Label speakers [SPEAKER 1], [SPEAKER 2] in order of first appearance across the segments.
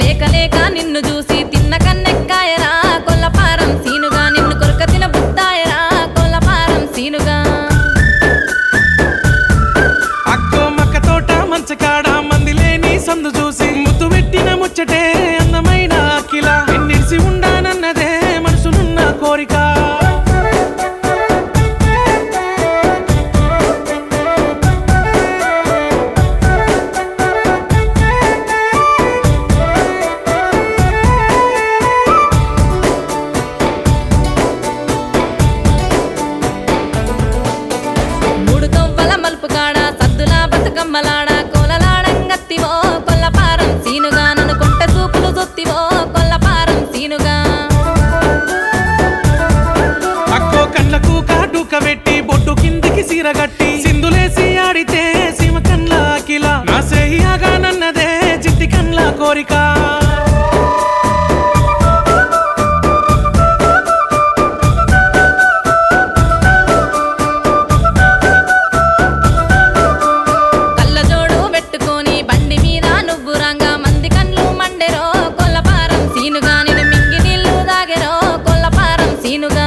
[SPEAKER 1] లేక లేక నిన్ను చూసి తిన్న కన్నెక్కాయరా కొల్లపారం సీనుగా నిన్ను కొరక తిన బుద్ధాయరా కొల్లపారం సీనుగా
[SPEAKER 2] అక్కో మక్క తోట మంచకాడ మంది లేని సందు చూసి ముద్దు పెట్టిన ముచ్చటే అందమైన అఖిల ఎన్నిసి ఉండానన్నదే మనసునున్న కోరిక
[SPEAKER 1] మూడు తొవ్వల మలుపు కాడ సద్దుల బతుకమ్మలాడ కోలలాడంగత్తివో కొల్లపారం సీనుగా నన్ను కొంట చూపులు జొత్తివో కొల్లపారం సీనుగా
[SPEAKER 2] అక్కో కళ్ళకు కాటుక పెట్టి బొట్టు కిందికి సీరగట్టి సింధులేసి ఆడితే సీమ కన్ల అఖిల నా సేయాగానన్నదే చిట్టి కన్ల కోరిక
[SPEAKER 1] కళ్ళజోడు పెట్టుకొని బండి మీద నువ్వు రంగా మంది కండ్లు మండెరో కొల్లపారం సీనుగా నేను మింగి నీళ్లు దాగెరో కొల్లపారం సీనుగా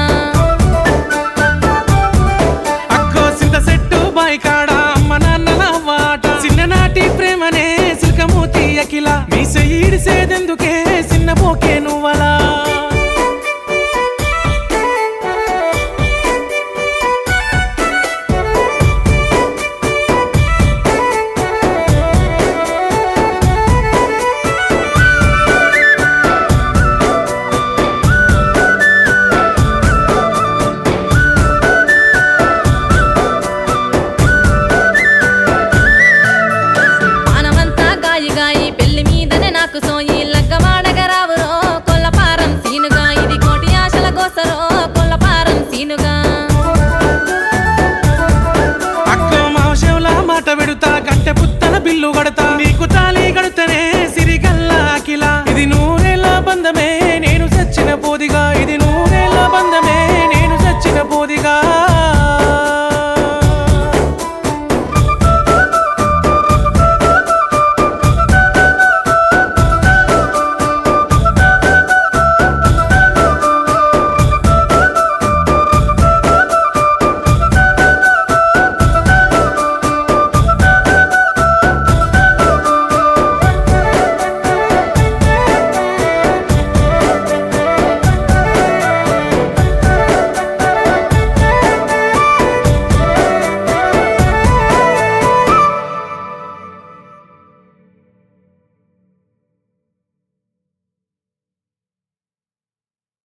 [SPEAKER 2] అక్కో సింత సెట్టు బాయ్ కాడ అమ్మ నాన్నల వాట చిన్ననాటి ప్రేమనే సిల్కమూతి అఖిల మీ సెయ్యిడిసేదెందుకే చిన్న పోకే